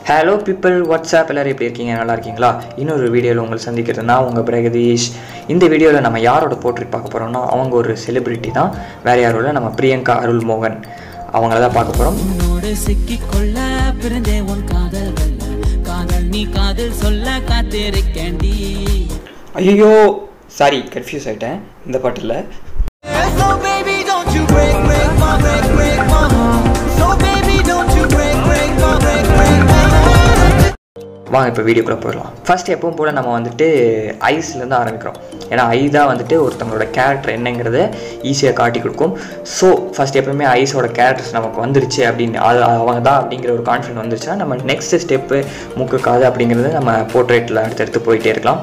hello people WhatsApp எல்லோரும் எப்படி இருக்கீங்க நல்லா இருக்கீங்களா இன்னொரு வீடியோவில் உங்களை சந்திக்கிறது நான் உங்கள் பிரகதீஷ் இந்த வீடியோவில் நம்ம யாரோட போர்ட்ரேட் பார்க்க போகிறோம்னா அவங்க ஒரு செலிபிரிட்டி தான் வேறு யாரும் இல்லை நம்ம பிரியங்கா அருள் மோகன் அவங்கள தான் பார்க்க போகிறோம் உன்னோடு சிக்கிக் கொள்ள பிறந்தே உன் காதல் வெல்ல காதல் நீ காதல் சொல்ல காத்திருக்கேண்டி ஐயோ சாரி கன்ஃபியூஸ் ஆகிட்டேன் இந்த பாட்டில் So baby don't you break break my break break my heart So baby don't you break break my break break my heart வாங்க இப்போ வீடியோக்குள்ளே போயிடலாம் ஃபர்ஸ்ட் எப்பவும் போல் நம்ம வந்துட்டு ஐஸ்லேருந்து ஆரம்பிக்கிறோம் ஏன்னா ஐ தான் வந்துட்டு ஒருத்தவங்களோட கேரக்டர் என்னங்கிறத ஈஸியாக காட்டி கொடுக்கும் ஸோ ஃபர்ஸ்ட் எப்பவுமே ஐஸோட கேரக்டர்ஸ் நமக்கு வந்துருச்சு அப்படின்னு அது அவங்க தான் அப்படிங்கிற ஒரு கான்ஃபிடன்ட் வந்துருச்சுன்னா நம்ம நெக்ஸ்ட் ஸ்டெப்பு மூக்கு காது அப்படிங்கிறது நம்ம போர்ட்ரேட்டில் அடுத்தடுத்து போயிட்டே இருக்கலாம்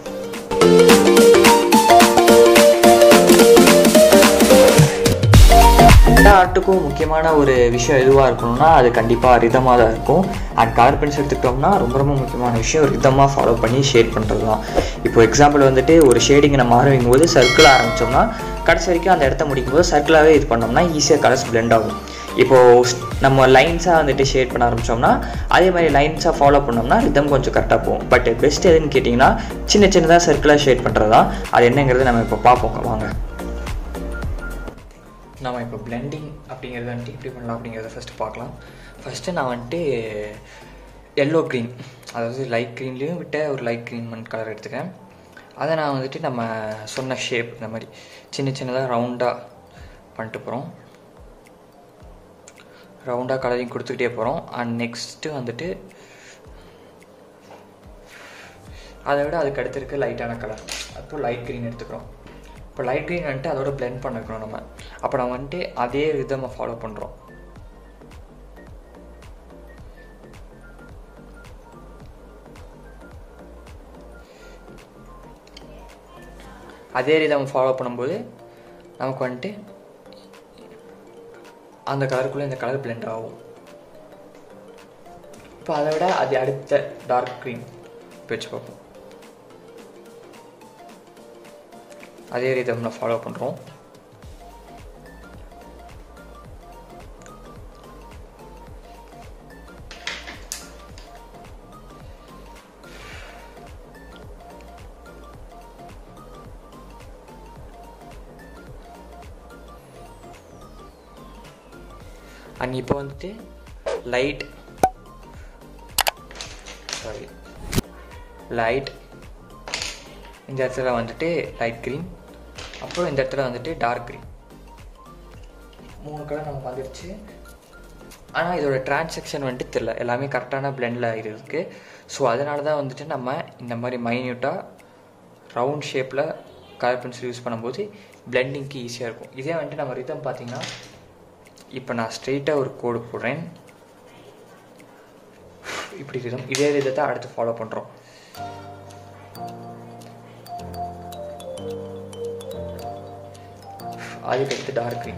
எல்லா ஆர்ட்டுக்கும் முக்கியமான ஒரு விஷயம் எதுவாக இருக்கணும்னா அது கண்டிப்பாக ரிதமாக தான் இருக்கும் அண்ட் கலர் பென்சில் எடுத்துக்கிட்டோம்னா ரொம்ப ரொம்ப முக்கியமான விஷயம் ரிதமாக ஃபாலோ பண்ணி ஷேட் பண்ணுறது தான் இப்போ எக்ஸாம்பிள் வந்துட்டு ஒரு ஷேடிங்கை நம்ம ஆரம்பிக்கும் போது சர்க்கிள் ஆரம்பித்தோம்னா கடைசி வரைக்கும் அந்த இடத்த முடிக்கும் போது சர்க்கிளாகவே இது பண்ணோம்னா ஈஸியாக கலர்ஸ் பிளெண்ட் ஆகும் இப்போது நம்ம லைன்ஸாக வந்துட்டு ஷேட் பண்ண ஆரம்பித்தோம்னா அதே மாதிரி லைன்ஸாக ஃபாலோ பண்ணோம்னா ரிதம் கொஞ்சம் கரெக்டாக போகும் பட் பெஸ்ட் எதுன்னு கேட்டிங்கன்னா சின்ன சின்னதாக சர்க்கிளாக ஷேட் பண்ணுறது தான் அது என்னங்கிறது நம்ம இப்போ பார்ப்போம் வாங்க நம்ம இப்போ பிளெண்டிங் அப்படிங்கிறத வந்துட்டு எப்படி பண்ணலாம் அப்படிங்கிறத ஃபஸ்ட்டு பார்க்கலாம் ஃபஸ்ட்டு நான் வந்துட்டு எல்லோ க்ரீன் அதாவது லைட் க்ரீன்லேயும் விட்ட ஒரு லைட் க்ரீன் மண் கலர் எடுத்துக்கிறேன் அதை நான் வந்துட்டு நம்ம சொன்ன ஷேப் இந்த மாதிரி சின்ன சின்னதாக ரவுண்டாக பண்ணிட்டு போகிறோம் ரவுண்டாக கலரிங் கொடுத்துக்கிட்டே போகிறோம் அண்ட் நெக்ஸ்ட்டு வந்துட்டு அதை விட அதுக்கு அடுத்து இருக்க லைட்டான கலர் அப்போ லைட் க்ரீன் எடுத்துக்கிறோம் இப்போ லைட் க்ரீன் வந்துட்டு அதோட பிளெண்ட் பண்ணிக்கிறோம் நம்ம அப்போ நம்ம வந்துட்டு அதே ரிதமை ஃபாலோ பண்ணுறோம் அதே ரிதம் ஃபாலோ பண்ணும்போது நமக்கு வந்துட்டு அந்த கலருக்குள்ளே இந்த கலர் பிளெண்ட் ஆகும் இப்போ அதை விட அது அடுத்த டார்க் க்ரீன் வச்சு பார்ப்போம் அதே ரிதமில் ஃபாலோ பண்ணுறோம் அண்ட் இப்போ வந்துட்டு லைட் சாரி லைட் இந்த இடத்துல வந்துட்டு லைட் க்ரீன் அப்புறம் இந்த இடத்துல வந்துட்டு டார்க் க்ரீன் மூணு கலர் நமக்கு வந்துடுச்சு ஆனால் இதோட டிரான்சாக்ஷன் வந்துட்டு தெரில எல்லாமே கரெக்டான பிளெண்டில் இருக்குது ஸோ அதனால தான் வந்துட்டு நம்ம இந்த மாதிரி மைன்யூட்டாக ரவுண்ட் ஷேப்பில் கலர் பென்சில் யூஸ் பண்ணும்போது பிளெண்டிங்க்கு ஈஸியாக இருக்கும் இதே வந்துட்டு நம்ம ரிதம் பார்த்தீங்கன்னா இப்போ நான் ஸ்ட்ரெயிட்டாக ஒரு கோடு போடுறேன் இப்படி ரிதம் இதே ரிதத்தை அடுத்து ஃபாலோ பண்ணுறோம் அதுக்கடுத்து டார்க் க்ரீன்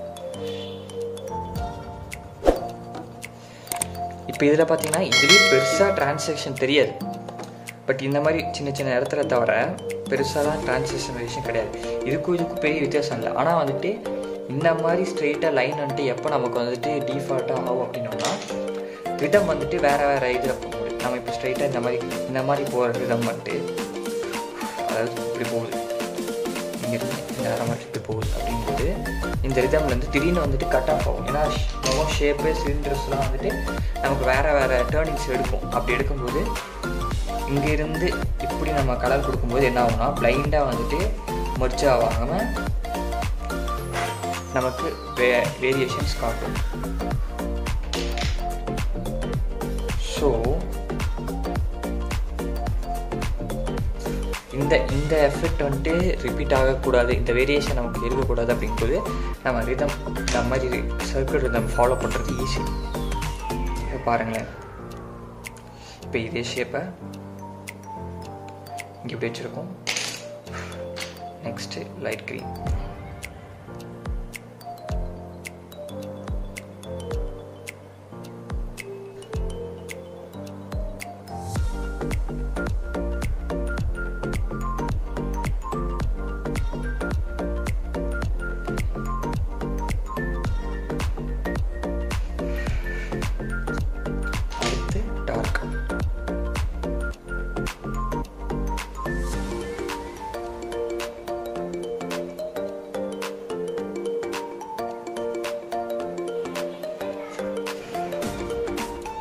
இப்போ இதில் பார்த்தீங்கன்னா இதுலேயே பெருசாக டிரான்சாக்ஷன் தெரியாது பட் இந்த மாதிரி சின்ன சின்ன இடத்துல தவிர பெருசாலாம் டிரான்சாக்ஷன் விஷயம் கிடையாது இதுக்கும் இதுக்கும் பெரிய வித்தியாசம் இல்லை ஆனால் வந்துட்டு இந்த மாதிரி ஸ்ட்ரெயிட்டாக லைன் வந்துட்டு எப்போ நமக்கு வந்துட்டு டிஃபால்ட்டாக ஆகும் அப்படின்னோம்னா ரிதம் வந்துட்டு வேறு வேறு இதில் போக முடியும் நம்ம இப்போ ஸ்ட்ரெயிட்டாக இந்த மாதிரி இந்த மாதிரி போகிற ரிதம் வந்துட்டு அதாவது இப்படி போகுது இங்கேருந்து இந்த நேரம் மாதிரி இப்படி போகுது அப்படிங்கும்போது இந்த ரிதம்லேருந்து திடீர்னு வந்துட்டு கட் ஆஃப் ஆகும் ஏன்னா நம்ம ஷேப்பு சிலிண்டர்ஸ்லாம் வந்துட்டு நமக்கு வேறு வேறு டேர்னிங்ஸ் எடுக்கும் அப்படி எடுக்கும்போது இங்கேருந்து இப்படி நம்ம கலர் கொடுக்கும்போது என்ன ஆகும்னா பிளைண்டாக வந்துட்டு மர்ச் ஆகாமல் நமக்கு வே வேரியேஷன்ஸ் காட்டும் ஸோ இந்த இந்த எஃபெக்ட் வந்துட்டு ரிப்பீட் ஆகக்கூடாது இந்த வேரியேஷன் நமக்கு இருக்கக்கூடாது அப்படிங்கும்போது நம்ம ரிதம் இந்த மாதிரி சர்க்கிள் ரிதம் ஃபாலோ பண்ணுறது ஈஸி இப்போ பாருங்களேன் இப்போ இதே ஷேப்பை இங்கே இப்படி வச்சுருக்கோம் நெக்ஸ்ட்டு லைட் க்ரீன்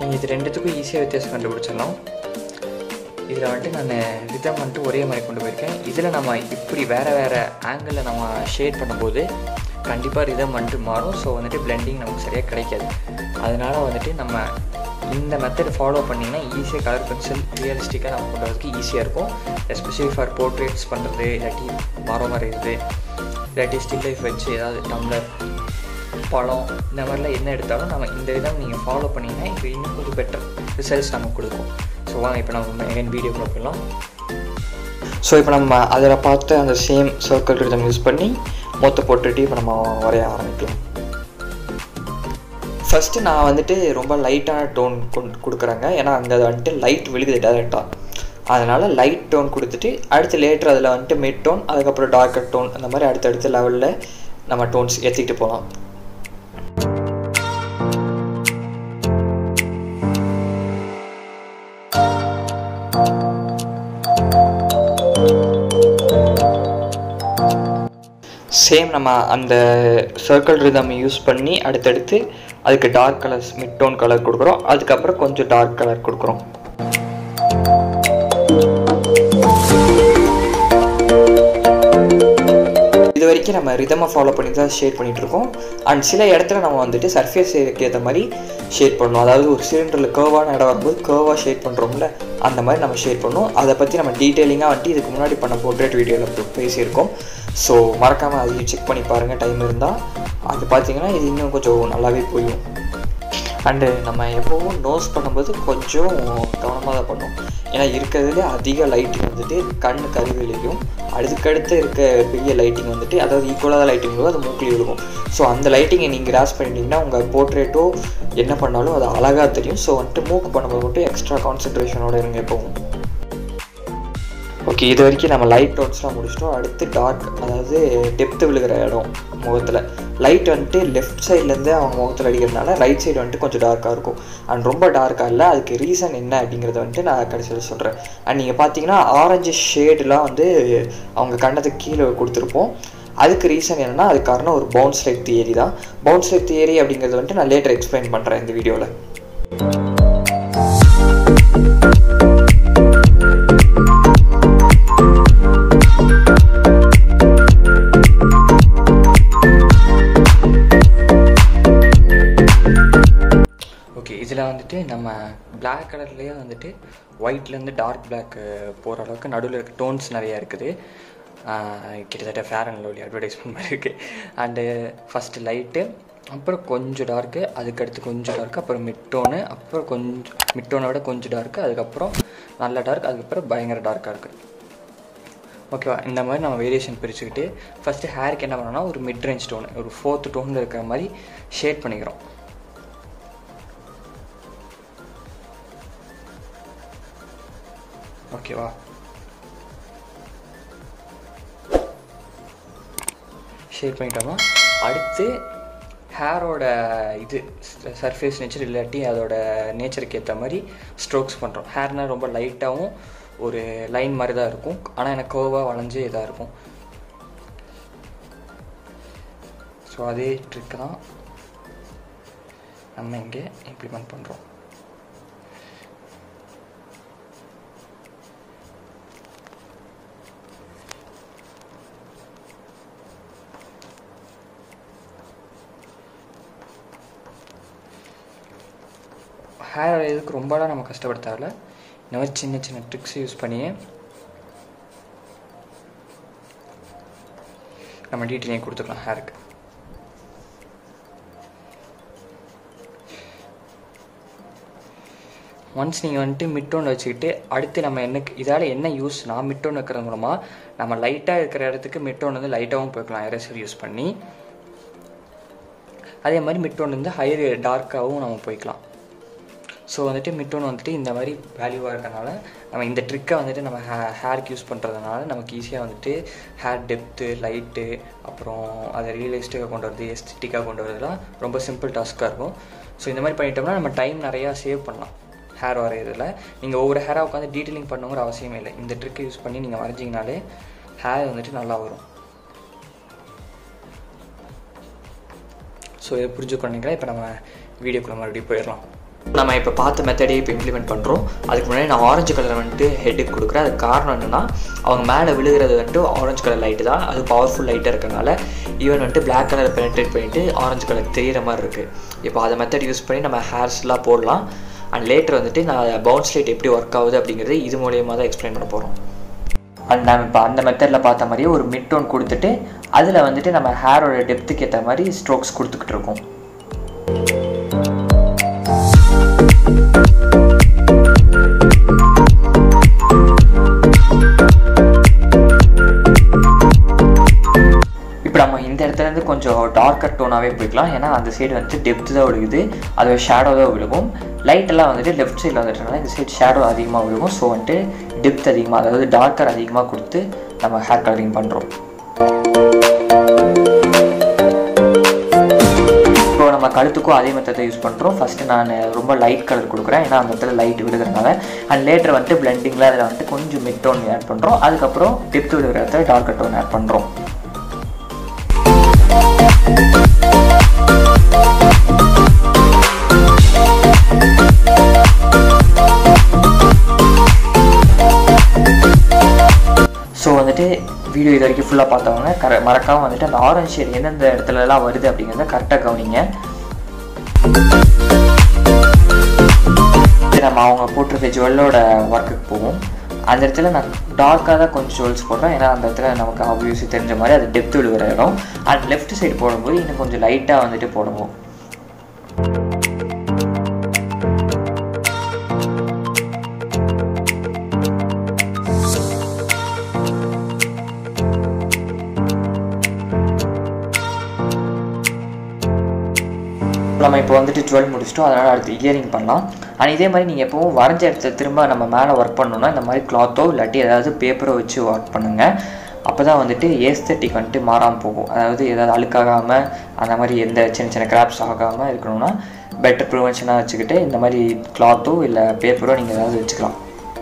நீங்கள் இது ரெண்டுத்துக்கும் ஈஸியாக வித்தியாசம் கண்டுபிடிச்சிடலாம் இதில் வந்துட்டு நான் ரிதம் வந்துட்டு ஒரே மாதிரி கொண்டு போயிருக்கேன் இதில் நம்ம இப்படி வேறு வேறு ஆங்கிளில் நம்ம ஷேட் பண்ணும்போது கண்டிப்பாக ரிதம் வந்துட்டு மாறும் ஸோ வந்துட்டு பிளெண்டிங் நமக்கு சரியாக கிடைக்காது அதனால் வந்துட்டு நம்ம இந்த மெத்தட் ஃபாலோ பண்ணிங்கன்னா ஈஸியாக கலர் பென்சில் ரியலிஸ்டிக்காக நம்ம கொண்டு வரதுக்கு ஈஸியாக இருக்கும் எஸ்பெஷலி ஃபார் போர்ட்ரேட்ஸ் பண்ணுறது இல்லாட்டி மரம் வரைகிறது இல்லாட்டி ஸ்டில் லைஃப் வச்சு ஏதாவது டம்ளர் பழம் இந்த மாதிரிலாம் என்ன எடுத்தாலும் நம்ம இந்த விதம் நீங்கள் ஃபாலோ பண்ணிங்கன்னா இது இன்னும் கொஞ்சம் பெட்டர் ரிசல்ட்ஸ் நமக்கு கொடுக்கும் ஸோ வாங்க இப்போ நம்ம என் வீடியோக்குள்ள போயிடலாம் ஸோ இப்போ நம்ம அதில் பார்த்து அந்த சேம் சர்க்கிள் ரிதம் யூஸ் பண்ணி மொத்த போட்டுட்டு இப்போ நம்ம வரைய ஆரம்பிக்கலாம் ஃபஸ்ட்டு நான் வந்துட்டு ரொம்ப லைட்டான டோன் கொண்டு கொடுக்குறேங்க ஏன்னா அங்கே வந்துட்டு லைட் விழுகுது டேரெக்டாக அதனால் லைட் டோன் கொடுத்துட்டு அடுத்து லேட்டர் அதில் வந்துட்டு மிட் டோன் அதுக்கப்புறம் டார்க்கர் டோன் அந்த மாதிரி அடுத்தடுத்த லெவலில் நம்ம டோன்ஸ் ஏற்றிக்கிட்டு போகலாம் சேம் நம்ம அந்த சர்க்கிள் ரிதம் யூஸ் பண்ணி அடுத்தடுத்து அதுக்கு dark colours mid tone colour கொடுக்குறோம் அதுக்கப்புறம் கொஞ்சம் டார்க் கலர் கொடுக்குறோம் இது வரைக்கும் நம்ம ரிதமை ஃபாலோ பண்ணி தான் ஷேட் பண்ணிட்டு இருக்கோம் அண்ட் சில இடத்துல நம்ம வந்துட்டு சர்ஃபேஸ் ஏரியாக்கு ஏற்ற மாதிரி ஷேட் பண்ணணும் அதாவது ஒரு சிலிண்டரில் கேர்வான இடம் வரும்போது கேர்வாக ஷேட் பண்ணுறோம்ல அந்த மாதிரி நம்ம ஷேட் பண்ணணும் அதை பற்றி நம்ம டீட்டெயிலிங்காக வந்துட்டு இதுக்கு முன்னாடி பண்ண போர்ட்ரேட் வீடியோவில் பேசியிருக்கோம் ஸோ மறக்காமல் அதையும் செக் பண்ணி பாருங்கள் டைம் இருந்தால் அது பார்த்தீங்கன்னா இது இன்னும் கொஞ்சம் நல்லாவே புரியும் அண்டு நம்ம எப்போவும் நோஸ் பண்ணும்போது கொஞ்சம் கவனமாக தான் பண்ணணும் ஏன்னா இருக்கிறதுல அதிக லைட்டிங் வந்துட்டு கண் கருவிலையும் அதுக்கடுத்து இருக்க பெரிய லைட்டிங் வந்துட்டு அதாவது ஈக்குவலாக தான் லைட்டிங் அது மூக்கில் விழுகும் ஸோ அந்த லைட்டிங்கை நீங்கள் கிராஸ் பண்ணிட்டீங்கன்னா உங்கள் போர்ட்ரேட்டோ என்ன பண்ணாலும் அது அழகாக தெரியும் ஸோ வந்துட்டு மூக்கு பண்ணும்போது மட்டும் எக்ஸ்ட்ரா கான்சன்ட்ரேஷனோட இருங்க எப்போவும் ஓகே இது வரைக்கும் நம்ம லைட் டோன்ஸ்லாம் முடிச்சிட்டோம் அடுத்து டார்க் அதாவது டெப்த்து விழுகிற இடம் முகத்தில் லைட் வந்துட்டு லெஃப்ட் சைட்லேருந்து அவங்க முகத்தில் அடிக்கிறதுனால ரைட் சைடு வந்துட்டு கொஞ்சம் டார்க்காக இருக்கும் அண்ட் ரொம்ப டார்க்காக இல்லை அதுக்கு ரீசன் என்ன அப்படிங்கிறத வந்துட்டு நான் கடைசியில் சொல்கிறேன் அண்ட் நீங்கள் பார்த்தீங்கன்னா ஆரஞ்சு ஷேடெலாம் வந்து அவங்க கண்ணத்துக்கு கீழே கொடுத்துருப்போம் அதுக்கு ரீசன் என்னென்னா அது காரணம் ஒரு பவுன்ஸ் லைட் தியரி தான் பவுன்ஸ் லைட் தியரி அப்படிங்கிறது வந்துட்டு நான் லேட்டர் எக்ஸ்பிளைன் பண்ணுறேன் இந்த வீடியோவில் ஓகே இதில் வந்துட்டு நம்ம பிளாக் கலர்லேயே வந்துட்டு ஒயிட்லேருந்து டார்க் பிளாக் போகிற அளவுக்கு நடுவில் இருக்க டோன்ஸ் நிறையா இருக்குது ஆஹ் கிட்டத்தட்ட ஃபேர் அண்ட் லவ்லி அட்வர்டைஸ்மெண்ட் மாதிரி இருக்குது அண்டு ஃபஸ்ட்டு லைட்டு அப்புறம் கொஞ்சம் டார்க்கு அதுக்கடுத்து கொஞ்சம் டார்க்கு அப்புறம் மிட் டோனு அப்புறம் கொஞ்சம் மிட் டோனை விட கொஞ்சம் டார்க்கு அதுக்கப்புறம் நல்ல டார்க் அதுக்கப்புறம் பயங்கர டார்க்காக இருக்குது ஓகேவா இந்த மாதிரி நம்ம வேரியேஷன் பிரிச்சுக்கிட்டு ஃபஸ்ட்டு ஹேருக்கு என்ன பண்ணோம்னா ஒரு மிட் ரேஞ்ச் டோன் ஒரு ஃபோர்த்து டோனில் இருக்கிற மாதிரி ஷேட் பண்ணிக்கிறோம் ஓகேவா ஷேட் பண்ணிட்டோமா அடுத்து ஹேரோட இது சர்ஃபேஸ் நேச்சர் இல்லாட்டி அதோட நேச்சருக்கு ஏற்ற மாதிரி ஸ்ட்ரோக்ஸ் பண்ணுறோம் ஹேர்னால் ரொம்ப லைட்டாகவும் ஒரு லைன் மாதிரி தான் இருக்கும் ஆனால் எனக்கு கோவாக வளைஞ்சு இதாக இருக்கும் ஸோ அதே ட்ரிக் தான் நம்ம இங்கே இம்ப்ளிமெண்ட் பண்ணுறோம் ஹேர் இதுக்கு ரொம்பலாம் நம்ம கஷ்டப்பட தேவையில்ல இந்த மாதிரி சின்ன சின்ன ட்ரிக்ஸ் யூஸ் பண்ணியே நம்ம டீட்டெயிலிங் கொடுத்துக்கலாம் ஹேருக்கு ஒன்ஸ் நீங்கள் வந்துட்டு மிட் டோன் வச்சுக்கிட்டு அடுத்து நம்ம என்ன இதால் என்ன யூஸ்னா மிட் டோன் வைக்கிறது மூலமாக நம்ம லைட்டாக இருக்கிற இடத்துக்கு மிட் டோன் வந்து லைட்டாகவும் போய்க்கலாம் எரேசர் யூஸ் பண்ணி அதே மாதிரி மிட் டோன் வந்து ஹையர் டார்க்காகவும் நம்ம போய்க்கலாம் ஸோ வந்துட்டு மிட் டோன் வந்துட்டு இந்த மாதிரி வேல்யூவாக இருக்கறனால நம்ம இந்த ட்ரிக்கை வந்துட்டு நம்ம ஹே ஹேருக்கு யூஸ் பண்ணுறதுனால நமக்கு ஈஸியாக வந்துட்டு ஹேர் டெப்த்து லைட்டு அப்புறம் அதை ரியலிஸ்டிக்காக கொண்டு வரது எஸ்தட்டிக்காக கொண்டு வரதுலாம் ரொம்ப சிம்பிள் டாஸ்க்காக இருக்கும் ஸோ இந்த மாதிரி பண்ணிட்டோம்னா நம்ம டைம் நிறையா சேவ் பண்ணலாம் ஹேர் வரையிறதுல நீங்கள் ஒவ்வொரு ஹேராக உட்காந்து டீட்டெயிலிங் பண்ணுங்கிற அவசியமே இல்லை இந்த ட்ரிக்கை யூஸ் பண்ணி நீங்கள் வரைஞ்சிங்கனாலே ஹேர் வந்துட்டு நல்லா வரும் ஸோ இதை புரிஞ்சுக்கணுங்களா இப்போ நம்ம வீடியோக்குள்ள மறுபடியும் போயிடலாம் நம்ம இப்போ பார்த்த மெத்தடே இப்போ இம்ப்ளிமெண்ட் பண்ணுறோம் அதுக்கு முன்னாடி நான் ஆரஞ்சு கலரை வந்துட்டு ஹெட்டுக்கு கொடுக்குறேன் அதுக்கு காரணம் என்னென்னா அவங்க மேலே விழுகிறது வந்துட்டு ஆரஞ்சு கலர் லைட்டு தான் அது பவர்ஃபுல் லைட்டாக இருக்கறனால ஈவன் வந்துட்டு பிளாக் கலர் பெனட்ரேட் பண்ணிவிட்டு ஆரஞ்சு கலர் தெரியிற மாதிரி இருக்குது இப்போ அதை மெத்தட் யூஸ் பண்ணி நம்ம ஹேர்ஸ்லாம் போடலாம் அண்ட் லேட்டர் வந்துட்டு நான் பவுன்ஸ் லைட் எப்படி ஒர்க் ஆகுது அப்படிங்கிறது இது மூலியமாக தான் எக்ஸ்பிளைன் பண்ண போகிறோம் அண்ட் நம்ம இப்போ அந்த மெத்தடில் பார்த்த மாதிரியே ஒரு மிட் டோன் கொடுத்துட்டு அதில் வந்துட்டு நம்ம ஹேரோட டெப்த்துக்கு ஏற்ற மாதிரி ஸ்ட்ரோக்ஸ் கொடுத்துக்கிட்டு இருக்கோம் இப்போ நம்ம இந்த இடத்துல இருந்து கொஞ்சம் டார்க்கர் டோனாகவே போய்க்கலாம் ஏன்னா அந்த சைடு வந்துட்டு டெப்த் தான் விழுகுது அது ஷேடோ தான் விழுகும் லைட் எல்லாம் வந்துட்டு லெஃப்ட் சைடில் வந்துட்டுனால இந்த சைடு ஷேடோ அதிகமாக விழுகும் ஸோ வந்துட்டு டெப்த் அதிகமாக அதாவது டார்க்கர் அதிகமாக கொடுத்து நம்ம ஹேர் கலரிங் பண்ணுறோம் இப்போ நம்ம கழுத்துக்கும் அதே மெத்தத்தை யூஸ் பண்ணுறோம் ஃபஸ்ட்டு நான் ரொம்ப லைட் கலர் கொடுக்குறேன் ஏன்னா அந்த இடத்துல லைட் விழுகிறதுனால அண்ட் லேட்டர் வந்துட்டு பிளெண்டிங்கில் அதில் வந்துட்டு கொஞ்சம் மிட் டோன் ஆட் பண்ணுறோம் அதுக்கப்புறம் டெப்த் விழுகிற இடத்துல டார்க்கர் டோன் ஆட் பண்ணுறோம் ஸோ வந்துட்டு வீடியோ இது வரைக்கும் ஃபுல்லாக பார்த்தவங்க கர மறக்காமல் வந்துட்டு அந்த ஆரஞ்சு ஷேட் எந்தெந்த இடத்துலலாம் வருது அப்படிங்கிறத கரெக்டாக கவனிங்க இது நம்ம அவங்க போட்டிருக்க ஜுவல்லோட ஒர்க்குக்கு போவோம் அந்த இடத்துல நான் டார்க்காக தான் கொஞ்சம் ஜுவல்ஸ் போடுறேன் ஏன்னா அந்த இடத்துல நமக்கு ஆப்வியஸி தெரிஞ்ச மாதிரி அது டெப்த் விழுகிற இடம் அண்ட் லெஃப்ட் சைடு போடும்போது இன்னும் கொஞ்சம் லைட்டாக வந்துட்டு போடுவோம் நம்ம இப்போ வந்துட்டு டுவெல் முடிச்சிட்டோம் அதனால் அடுத்து இயரிங் பண்ணலாம் அண்ட் இதே மாதிரி நீங்கள் எப்பவும் வரைஞ்ச இடத்துல திரும்ப நம்ம மேலே ஒர்க் பண்ணணும்னா இந்த மாதிரி கிளாத்தோ இல்லாட்டி ஏதாவது பேப்பரோ வச்சு ஒர்க் பண்ணுங்கள் அப்போ தான் வந்துட்டு ஏஸ்தட்டிக் வந்துட்டு மாறாமல் போகும் அதாவது ஏதாவது அழுக்காகாமல் அந்த மாதிரி எந்த சின்ன சின்ன கிராப்ஸ் ஆகாமல் இருக்கணும்னா பெட்டர் ப்ரிவென்ஷனாக வச்சுக்கிட்டு இந்த மாதிரி கிளாத்தோ இல்லை பேப்பரோ நீங்கள் ஏதாவது வச்சுக்கலாம்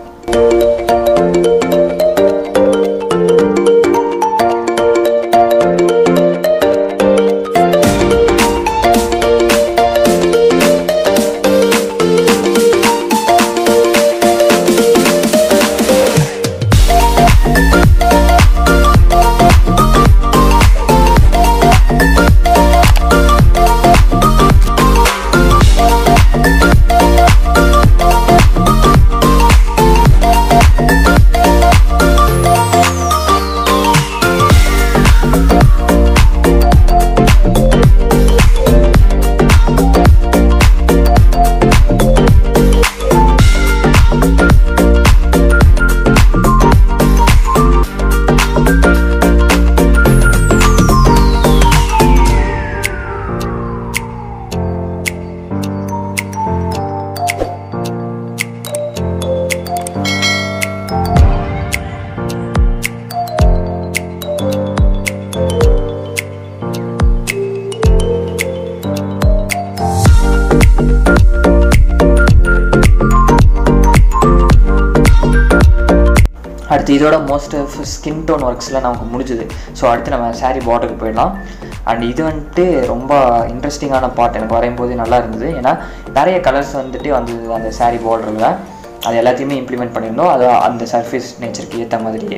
அடுத்து இதோட மோஸ்ட் ஆஃப் ஸ்கின் டோன் ஒர்க்ஸ்லாம் நமக்கு முடிஞ்சுது ஸோ அடுத்து நம்ம saree பார்டருக்கு போயிடலாம் அண்ட் இது வந்துட்டு ரொம்ப இன்ட்ரெஸ்டிங்கான பார்ட் எனக்கு வரையும் போது நல்லா இருந்தது ஏன்னா நிறைய கலர்ஸ் வந்துட்டு வந்தது அந்த saree பார்டரில் அது எல்லாத்தையுமே இம்ப்ளிமெண்ட் பண்ணியிருந்தோம் அது அந்த சர்ஃபேஸ் நேச்சருக்கு ஏற்ற மாதிரியே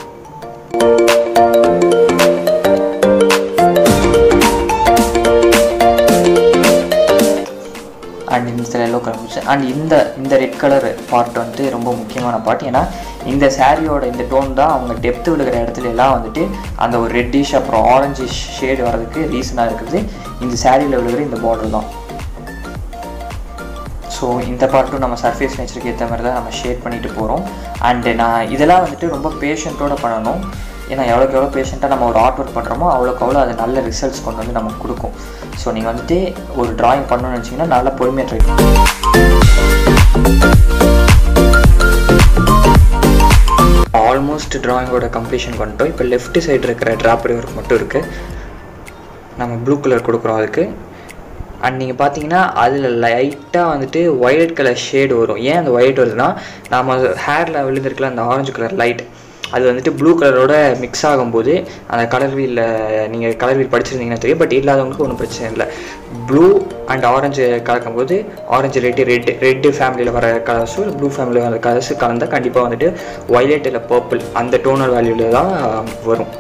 அண்ட் இந்த எல்லோ கலர் அண்ட் இந்த இந்த ரெட் கலர் பார்ட் வந்துட்டு ரொம்ப முக்கியமான பார்ட் ஏன்னா இந்த சாரியோட இந்த டோன் தான் அவங்க டெப்த் விழுகிற இடத்துல எல்லாம் வந்துட்டு அந்த ஒரு ரெட்டிஷ் அப்புறம் ஆரஞ்சு ஷேடு வர்றதுக்கு ரீசனாக இருக்குது இந்த சாரியில் விழுகிற இந்த பார்டர் தான் ஸோ இந்த பார்ட்டும் நம்ம சர்ஃபேஸ் நேச்சருக்கு ஏற்ற மாதிரி தான் நம்ம ஷேட் பண்ணிட்டு போகிறோம் அண்டு நான் இதெல்லாம் வந்துட்டு ரொம்ப பேஷண்ட்டோட பண்ணணும் ஏன்னா எவ்வளோக்கு எவ்வளோ பேஷண்ட்டாக நம்ம ஒரு ஆர்ட் ஒர்க் பண்ணுறோமோ அவ்வளோக்கு அவ்வளோ அது நல்ல ரிசல்ட்ஸ் கொண்டு வந்து நமக்கு கொடுக்கும் ஸோ நீங்கள் வந்துட்டு ஒரு டிராயிங் பண்ணணும்னு நினச்சிங்கன்னா நல்லா பொறுமையாக ட்ரை பண்ணுங்க ஆல்மோஸ்ட் டிராயிங்கோட கம்ப்ளீஷன் பண்ணிட்டோம் இப்போ லெஃப்ட் சைடு இருக்கிற ட்ராப்பரி ஒர்க் மட்டும் இருக்குது நம்ம ப்ளூ கலர் கொடுக்குறோம் அதுக்கு அண்ட் நீங்கள் பார்த்தீங்கன்னா அதில் லைட்டாக வந்துட்டு ஒயிட் கலர் ஷேடு வரும் ஏன் அந்த ஒயிட் வருதுன்னா நம்ம ஹேரில் விழுந்திருக்கல அந்த ஆரஞ்சு கலர் லைட் அது வந்துட்டு ப்ளூ கலரோட மிக்ஸ் ஆகும்போது அந்த கலர் வீலில் நீங்கள் கலர் வீல் படிச்சிருந்தீங்கன்னா தெரியும் பட் இல்லாதவங்களுக்கு ஒன்றும் பிரச்சனை இல்லை ப்ளூ அண்ட் ஆரஞ்சு கலக்கும்போது ஆரஞ்சு ரெட்டு ரெட்டு ரெட்டு ஃபேமிலியில் வர கலர்ஸும் ப்ளூ ஃபேமிலியில் வர கலர்ஸு கலந்தால் கண்டிப்பாக வந்துட்டு வயலட் இல்லை பர்பிள் அந்த டோனல் வேல்யூவில் தான் வரும்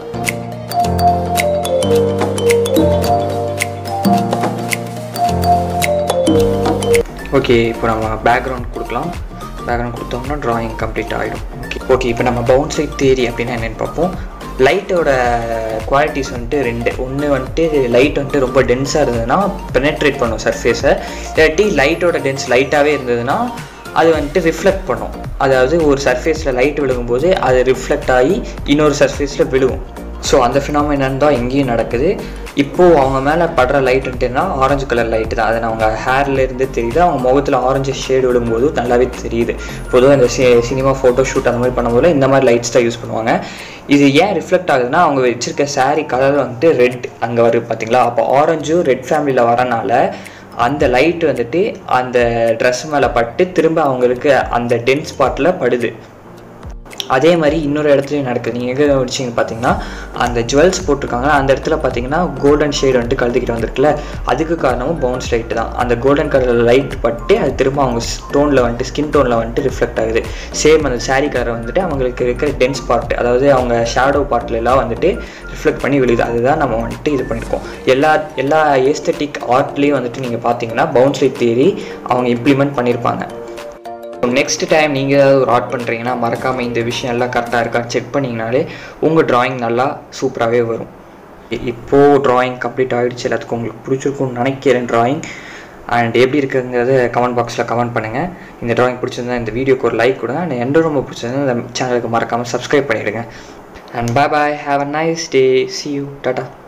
ஓகே இப்போ நம்ம பேக்ரவுண்ட் கொடுக்கலாம் பேக்ரவுண்ட் கொடுத்தோம்னா ட்ராயிங் கம்ப்ளீட் ஆகிடும் ஓகே ஓகே இப்போ நம்ம பவுன்ஸ் லைட் தேரி அப்படின்னா என்னென்னு பார்ப்போம் லைட்டோட குவாலிட்டிஸ் வந்துட்டு ரெண்டு ஒன்று வந்துட்டு லைட் வந்துட்டு ரொம்ப டென்ஸாக இருந்ததுன்னா பெனட்ரேட் பண்ணும் சர்ஃபேஸை இல்லாட்டி லைட்டோட டென்ஸ் லைட்டாகவே இருந்ததுன்னா அது வந்துட்டு ரிஃப்ளெக்ட் பண்ணும் அதாவது ஒரு சர்ஃபேஸில் லைட் விழுகும்போது அது ரிஃப்ளெக்ட் ஆகி இன்னொரு சர்ஃபேஸில் விழுகும் ஸோ அந்த ஃபினாமினன் தான் இங்கேயும் நடக்குது இப்போது அவங்க மேலே படுற லைட் வந்துட்டுன்னா ஆரஞ்சு கலர் லைட்டு தான் அது அவங்க ஹேர்ல இருந்து தெரியுது அவங்க முகத்தில் ஆரஞ்சு ஷேடு விழும்போது நல்லாவே தெரியுது பொதுவாக இந்த சி சினிமா ஃபோட்டோ ஷூட் அந்த மாதிரி பண்ணும்போது இந்த மாதிரி லைட்ஸ் தான் யூஸ் பண்ணுவாங்க இது ஏன் ரிஃப்ளெக்ட் ஆகுதுன்னா அவங்க வச்சிருக்க saree கலர் வந்துட்டு ரெட் அங்கே வருது பார்த்தீங்களா அப்போ ஆரஞ்சும் ரெட் ஃபேமிலியில் வரனால அந்த லைட் வந்துட்டு அந்த ட்ரெஸ் மேலே பட்டு திரும்ப அவங்களுக்கு அந்த டென்ஸ் ஸ்பாட்டில் படுது அதே மாதிரி இன்னொரு இடத்துலையும் நடக்குது நீங்கள் எங்கே வச்சிங்க பார்த்தீங்கன்னா அந்த ஜுவல்ஸ் போட்டிருக்காங்க அந்த இடத்துல பார்த்தீங்கன்னா கோல்டன் ஷேட் வந்துட்டு கலந்துக்கிட்டு வந்திருக்குல்ல அதுக்கு காரணமும் பவுன்ஸ் லைட் தான் அந்த கோல்டன் கலர் லைட் பட்டு அது திரும்ப அவங்க ஸ்டோனில் வந்துட்டு ஸ்கின் டோனில் வந்துட்டு ரிஃப்ளெக்ட் ஆகுது சேம் அந்த saree கலர் வந்துட்டு அவங்களுக்கு இருக்கிற டென்ஸ் பார்ட் அதாவது அவங்க ஷேடோ பார்ட்ல எல்லாம் வந்துட்டு ரிஃப்ளெக்ட் பண்ணி விழுது அதுதான் நம்ம வந்துட்டு இது பண்ணியிருக்கோம் எல்லா எல்லா ஏஸ்தட்டிக் ஆர்ட்லேயும் வந்துட்டு நீங்கள் பார்த்தீங்கன்னா பவுன்ஸ் லைட் தியரி அவங்க இம்ப்ளிமெண்ட் பண்ணியிருப்பாங்க நெக்ஸ்ட் டைம் நீங்கள் ஏதாவது ஒரு ஆர்ட் பண்ணுறீங்கன்னா மறக்காமல் இந்த விஷயம் எல்லாம் கரெக்டாக இருக்கா செக் பண்ணிங்கனாலே உங்கள் drawing நல்லா சூப்பராகவே வரும் இ- இப்போது drawing கம்ப்ளீட் ஆகிடுச்சு எல்லாத்துக்கும் உங்களுக்கு பிடிச்சிருக்கும்னு நினைக்கிறேன் drawing அண்ட் எப்படி இருக்குங்கிறத கமெண்ட் பாக்ஸில் கமெண்ட் பண்ணுங்கள் இந்த drawing பிடிச்சிருந்தா இந்த வீடியோக்கு ஒரு லைக் கொடுங்க அண்ட் எந்த ரொம்ப பிடிச்சிருந்தா இந்த சேனலுக்கு மறக்காமல் சப்ஸ்கிரைப் பண்ணிவிடுங்க and bye bye have a nice day see you tata